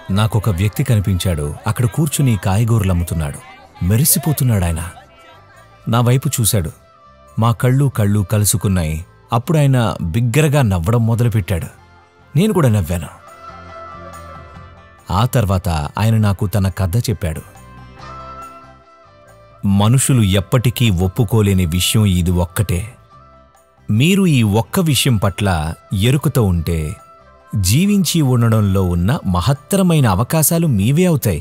నాకొక వ్యక్తి కనిపించాడు అక్కడ కూర్చుని కాయగూరలు అమ్ముతున్నాడు మెరిసిపోతున్నాడు ఆయన నా వైపు చూశాడు మా కళ్ళు కళ్ళు కలుసుకున్నాయి అప్పుడు ఆయన బిగ్గరగా నవ్వడం మొదలుపెట్టాడు నేను కూడా నవ్వాను ఆ తర్వాత ఆయన నాకు తన కథ చెప్పాడు మనుషులు ఎప్పటికీ ఒప్పుకోలేని విషయం ఇది ఒక్కటే మీరు ఈ ఒక్క విషయం పట్ల ఎరుకుతో ఉంటే జీవించి ఉండడంలో ఉన్న మహత్తరమైన అవకాశాలు మీవే అవుతాయి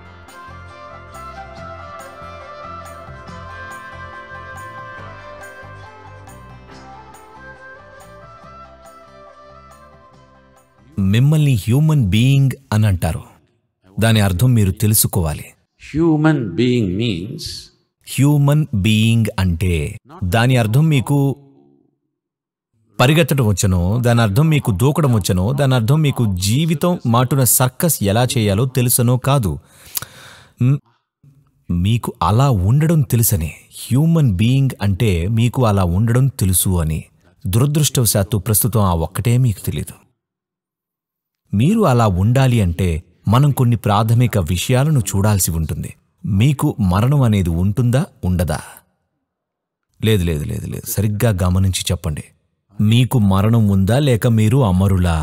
మిమ్మల్ని హ్యూమన్ బీయింగ్ అని అంటారు దాని అర్థం మీరు తెలుసుకోవాలి Human being means human being అంటే దాని అర్థం మీకు పరిగెత్తడం వచ్చనో దాని అర్థం మీకు దూకడం వచ్చనో దాని అర్థం మీకు జీవితం మాటున సర్కస్ ఎలా చేయాలో తెలుసనో కాదు మ్, మీకు అలా ఉండడం తెలుసని హ్యూమన్ బీయింగ్ అంటే మీకు అలా ఉండడం తెలుసు అని దురదృష్టవశాత్తు ప్రస్తుతం ఆ ఒక్కటే మీకు తెలీదు మీరు అలా ఉండాలి అంటే మనం కొన్ని ప్రాథమిక విషయాలను చూడాల్సి ఉంటుంది మీకు మరణం అనేది ఉంటుందా ఉండదా లేదు లేదు లేదు లేదు సరిగ్గా గమనించి చెప్పండి మీకు మరణం ఉందా లేక మీరు అమరులా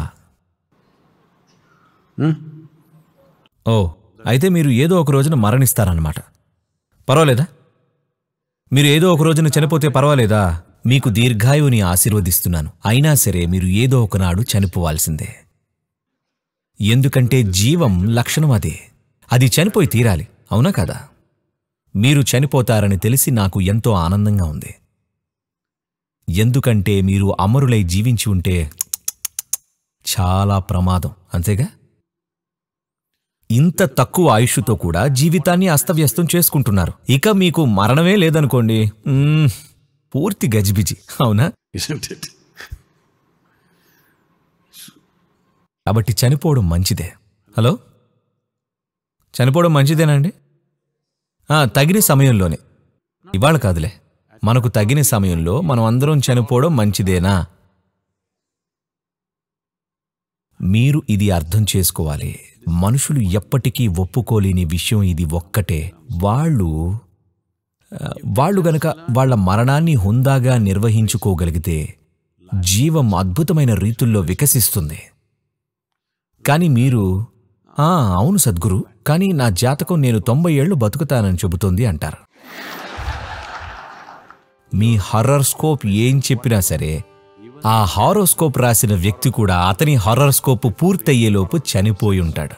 ఓ అయితే మీరు ఏదో ఒక రోజున మరణిస్తారన్నమాట పర్వాలేదా మీరు ఏదో ఒక రోజున చనిపోతే పర్వాలేదా మీకు దీర్ఘాయువుని ఆశీర్వదిస్తున్నాను అయినా సరే మీరు ఏదో ఒకనాడు చనిపోవాల్సిందే ఎందుకంటే జీవం లక్షణం అదే అది చనిపోయి తీరాలి అవునా కదా మీరు చనిపోతారని తెలిసి నాకు ఎంతో ఆనందంగా ఉంది ఎందుకంటే మీరు అమరులై జీవించి ఉంటే చాలా ప్రమాదం అంతేగా ఇంత తక్కువ ఆయుష్తో కూడా జీవితాన్ని అస్తవ్యస్తం చేసుకుంటున్నారు ఇక మీకు మరణమే లేదనుకోండి మ్మ్, పూర్తి గజిబిజి అవునా isn't it? కాబట్టి చనిపోవడం మంచిదే హలో చనిపోవడం మంచిదేనండి ఆ, తగిన సమయంలోనే ఇవాళ కాదులే మనకు తగిన సమయంలో మనం అందరం చనిపోవడం మంచిదేనా మీరు ఇది అర్థం చేసుకోవాలి మనుషులు ఎప్పటికీ ఒప్పుకోలేని విషయం ఇది ఒక్కటే వాళ్ళు ఆ, వాళ్ళు గనక వాళ్ళ మరణాన్ని హుందాగా నిర్వహించుకోగలిగితే జీవం అద్భుతమైన రీతుల్లో వికసిస్తుంది కానీ మీరు "ఆ, అవును సద్గురు కానీ నా జాతకం నేను తొంభై ఏళ్లు బతుకుతానని చెబుతోంది అంటారు మీ హారర్స్కోప్ ఏం చెప్పినా సరే ఆ హారోస్కోప్ రాసిన వ్యక్తి కూడా అతని హారర్స్కోప్ పూర్తయ్యేలోపు చనిపోయి ఉంటాడు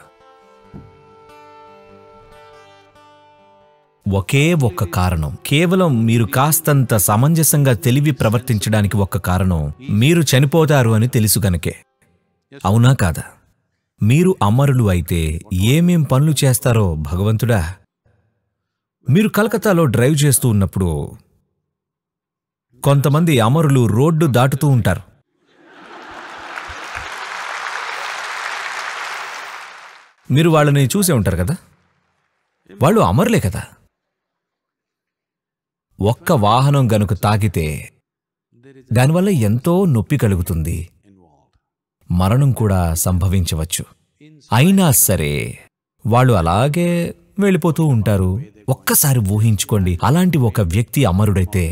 ఒకే ఒక్క కారణం కేవలం మీరు కాస్తంత సమంజసంగా తెలివి ప్రవర్తించడానికి ఒక్క కారణం మీరు చనిపోతారు అని తెలుసు గనకే అవునా కాదా మీరు అమరులు అయితే ఏమేం పనులు చేస్తారో భగవంతుడా మీరు కలకత్తాలో డ్రైవ్ చేస్తూ ఉన్నప్పుడు కొంతమంది అమరులు రోడ్డు దాటుతూ ఉంటారు మీరు వాళ్ళని చూసే ఉంటారు కదా వాళ్ళు అమరులే కదా ఒక్క వాహనం గనుక తాకితే దానివల్ల ఎంతో నొప్పి కలుగుతుంది మరణం కూడా సంభవించవచ్చు అయినా సరే వాళ్ళు అలాగే వెళ్ళిపోతూ ఉంటారు ఒక్కసారి ఊహించుకోండి అలాంటి ఒక వ్యక్తి అమరుడైతే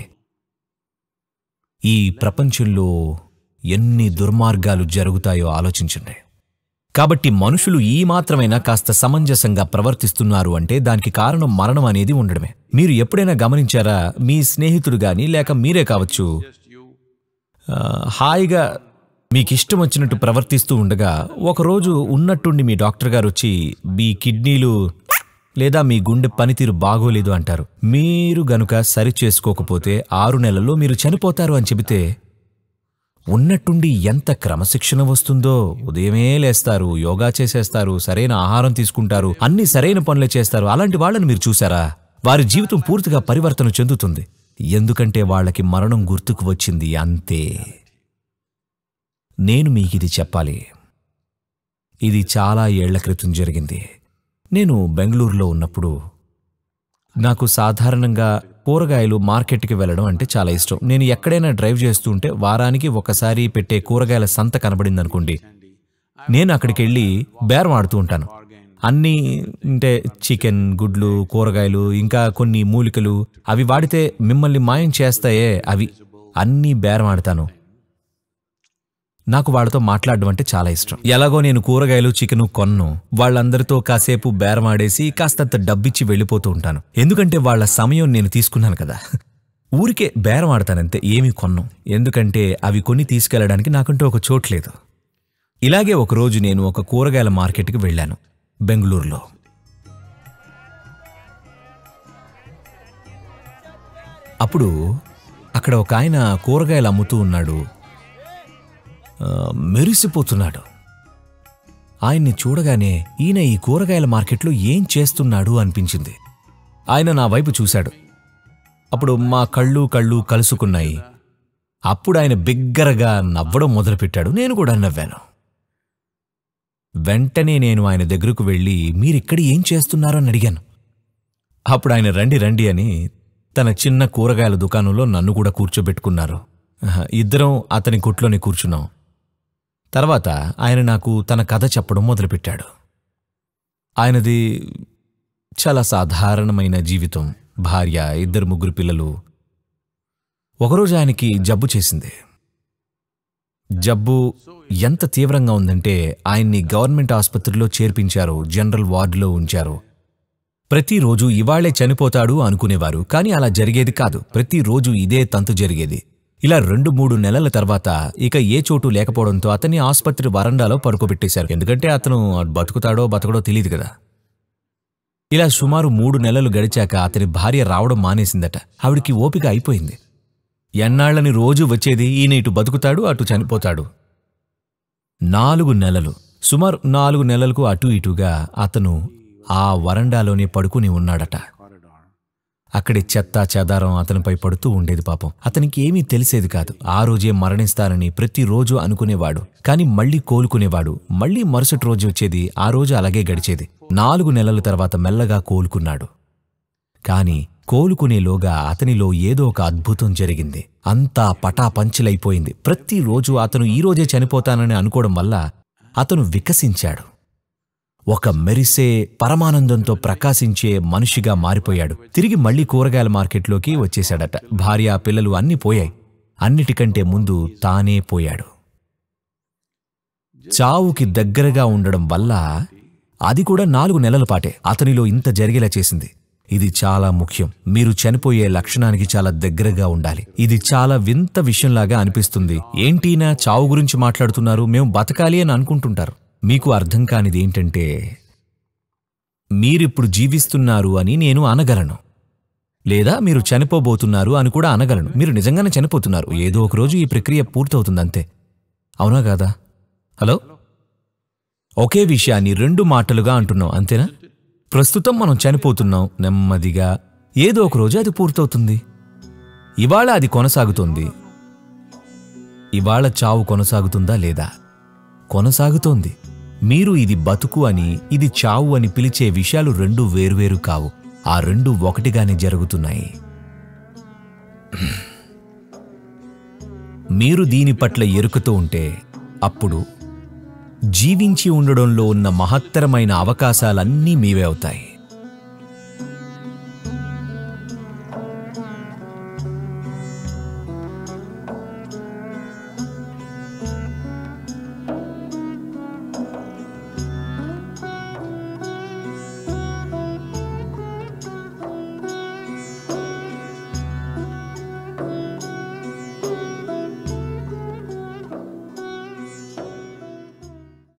ఈ ప్రపంచంలో ఎన్ని దుర్మార్గాలు జరుగుతాయో ఆలోచించండి కాబట్టి మనుషులు ఈ మాత్రమైనా కాస్త సమంజసంగా ప్రవర్తిస్తున్నారు అంటే దానికి కారణం మరణం అనేది ఉండడమే మీరు ఎప్పుడైనా గమనించారా మీ స్నేహితుడు గాని లేక మీరే కావచ్చు ఆ, హాయిగా మీకు ఇష్టం వచ్చినట్టు ప్రవర్తిస్తూ ఉండగా ఒకరోజు ఉన్నట్టుండి మీ డాక్టర్ గారు వచ్చి మీ కిడ్నీలు లేదా మీ గుండె పనితీరు బాగోలేదు అంటారు మీరు గనుక సరి చేసుకోకపోతే ఆరు నెలల్లో మీరు చనిపోతారు అని చెబితే ఉన్నట్టుండి ఎంత క్రమశిక్షణ వస్తుందో ఉదయమే లేస్తారు యోగా చేసేస్తారు సరైన ఆహారం తీసుకుంటారు అన్ని సరైన పనులే చేస్తారు అలాంటి వాళ్ళని మీరు చూసారా వారి జీవితం పూర్తిగా పరివర్తన చెందుతుంది ఎందుకంటే వాళ్ళకి మరణం గుర్తుకు వచ్చింది అంతే నేను మీకు ఇది చెప్పాలి ఇది చాలా ఏళ్ల క్రితం జరిగింది నేను బెంగళూరులో ఉన్నప్పుడు నాకు సాధారణంగా కూరగాయలు మార్కెట్కి వెళ్ళడం అంటే చాలా ఇష్టం నేను ఎక్కడైనా డ్రైవ్ చేస్తూ ఉంటే వారానికి ఒకసారి పెట్టే కూరగాయల సంత కనబడింది అనుకోండి నేను అక్కడికి వెళ్ళి బేరం ఆడుతూ ఉంటాను అన్నీ అంటే చికెన్ గుడ్లు కూరగాయలు ఇంకా కొన్ని మూలికలు అవి వాడితే మిమ్మల్ని మాయం చేస్తాయే అవి అన్నీ బేరం ఆడతాను నాకు వాళ్ళతో మాట్లాడడం అంటే చాలా ఇష్టం ఎలాగో నేను కూరగాయలు చికెను కొన్ను వాళ్ళందరితో కాసేపు బేరం ఆడేసి కాస్తంత డబ్బిచ్చి వెళ్ళిపోతూ ఉంటాను ఎందుకంటే వాళ్ళ సమయం నేను తీసుకున్నాను కదా ఊరికే బేరం ఆడతానంతే ఏమీ కొన్ను ఎందుకంటే అవి కొని తీసుకెళ్ళడానికి నాకంటూ ఒక చోటు లేదు ఇలాగే ఒకరోజు నేను ఒక కూరగాయల మార్కెట్కి వెళ్ళాను బెంగళూరులో అప్పుడు అక్కడ ఒక ఆయన కూరగాయలు అమ్ముతూ ఉన్నాడు ఆ, మెరిసిపోతున్నాడు ఆయన్ని చూడగానే ఈయన ఈ కూరగాయల మార్కెట్లో ఏం చేస్తున్నాడు అనిపించింది ఆయన నా వైపు చూశాడు అప్పుడు మా కళ్ళు కళ్ళు కలుసుకున్నాయి అప్పుడు ఆయన బిగ్గరగా నవ్వడం మొదలుపెట్టాడు నేను కూడా నవ్వాను వెంటనే నేను ఆయన దగ్గరకు వెళ్ళి మీరిక్కడ ఏం చేస్తున్నారో అని అడిగాను అప్పుడు ఆయన రండి రండి అని తన చిన్న కూరగాయల దుకాణంలో నన్ను కూడా కూర్చోబెట్టుకున్నారు ఆహా, ఇద్దరం అతని కొట్లోనే కూర్చున్నాం తర్వాత ఆయన నాకు తన కథ చెప్పడం మొదలుపెట్టాడు ఆయనది చాలా సాధారణమైన జీవితం భార్య ఇద్దరు ముగ్గురు పిల్లలు ఒకరోజు ఆయనకి జబ్బు చేసింది జబ్బు ఎంత తీవ్రంగా ఉందంటే ఆయన్ని గవర్నమెంట్ ఆసుపత్రిలో చేర్పించారు జనరల్ వార్డులో ఉంచారు ప్రతిరోజు ఇవాళ్లే చనిపోతాడు అనుకునేవారు కానీ అలా జరిగేది కాదు ప్రతిరోజు ఇదే తంతు జరిగేది ఇలా రెండు మూడు నెలల తర్వాత ఇక ఏ చోటు లేకపోవడంతో అతన్ని ఆసుపత్రి వరండాలో పడుకోబెట్టేశారు ఎందుకంటే అతను బతుకుతాడో బతకడో తెలియదు కదా ఇలా సుమారు మూడు నెలలు గడిచాక అతని భార్య రావడం మానేసిందట ఆవిడికి ఓపిక అయిపోయింది ఎన్నాళ్ళని రోజు వచ్చేది ఈయన ఇటు బతుకుతాడు అటు చనిపోతాడు నాలుగు నెలలు సుమారు నాలుగు నెలలకు అటు ఇటుగా అతను ఆ వరండాలోనే పడుకుని ఉన్నాడట అక్కడి చెత్త చెదారం అతనిపై పడుతూ ఉండేది పాపం అతనికి ఏమీ తెలిసేది కాదు ఆ రోజే మరణిస్తానని ప్రతిరోజు అనుకునేవాడు కాని మళ్ళీ కోలుకునేవాడు మళ్ళీ మరుసటి రోజు వచ్చేది ఆ రోజు అలాగే గడిచేది నాలుగు నెలల తర్వాత మెల్లగా కోలుకున్నాడు కాని కోలుకునేలోగా అతనిలో ఏదో ఒక అద్భుతం జరిగింది అంతా పటాపంచలైపోయింది ప్రతిరోజు అతను ఈ రోజే చనిపోతానని అనుకోవడం వల్ల అతను వికసించాడు ఒక మెరిసే పరమానందంతో ప్రకాశించే మనిషిగా మారిపోయాడు తిరిగి మళ్ళీ కూరగాయల మార్కెట్లోకి వచ్చేశాడట భార్య పిల్లలు అన్నీ పోయాయి అన్నిటికంటే ముందు తానే పోయాడు చావుకి దగ్గరగా ఉండడం వల్ల అది కూడా నాలుగు నెలల పాటే అతనిలో ఇంత జరిగేలా చేసింది ఇది చాలా ముఖ్యం మీరు చనిపోయే లక్షణానికి చాలా దగ్గరగా ఉండాలి ఇది చాలా వింత విషయంలాగా అనిపిస్తుంది ఏంటీనా చావు గురించి మాట్లాడుతున్నారు మేము బతకాలి అని అనుకుంటుంటారు మీకు అర్థం కానిది ఏంటంటే మీరిప్పుడు జీవిస్తున్నారు అని నేను అనగలను లేదా మీరు చనిపోబోతున్నారు అని కూడా అనగలను మీరు నిజంగానే చనిపోతున్నారు ఏదో ఒక రోజు ఈ ప్రక్రియ పూర్తవుతుంది అంతే అవునా కాదా హలో ఒకే విషయాన్ని రెండు మాటలుగా అంటున్నాం అంతేనా ప్రస్తుతం మనం చనిపోతున్నాం నెమ్మదిగా ఏదో ఒక రోజు అది పూర్తవుతుంది ఇవాళ అది కొనసాగుతోంది ఇవాళ చావు కొనసాగుతుందా లేదా కొనసాగుతోంది మీరు ఇది బతుకు అని ఇది చావు అని పిలిచే విషయాలు రెండు వేరువేరు కావు ఆ రెండు ఒకటిగానే జరుగుతున్నాయి మీరు దీని పట్ల ఎరుకతో ఉంటే అప్పుడు జీవించి ఉండడంలో ఉన్న మహత్తరమైన అవకాశాలన్నీ మీవే అవుతాయి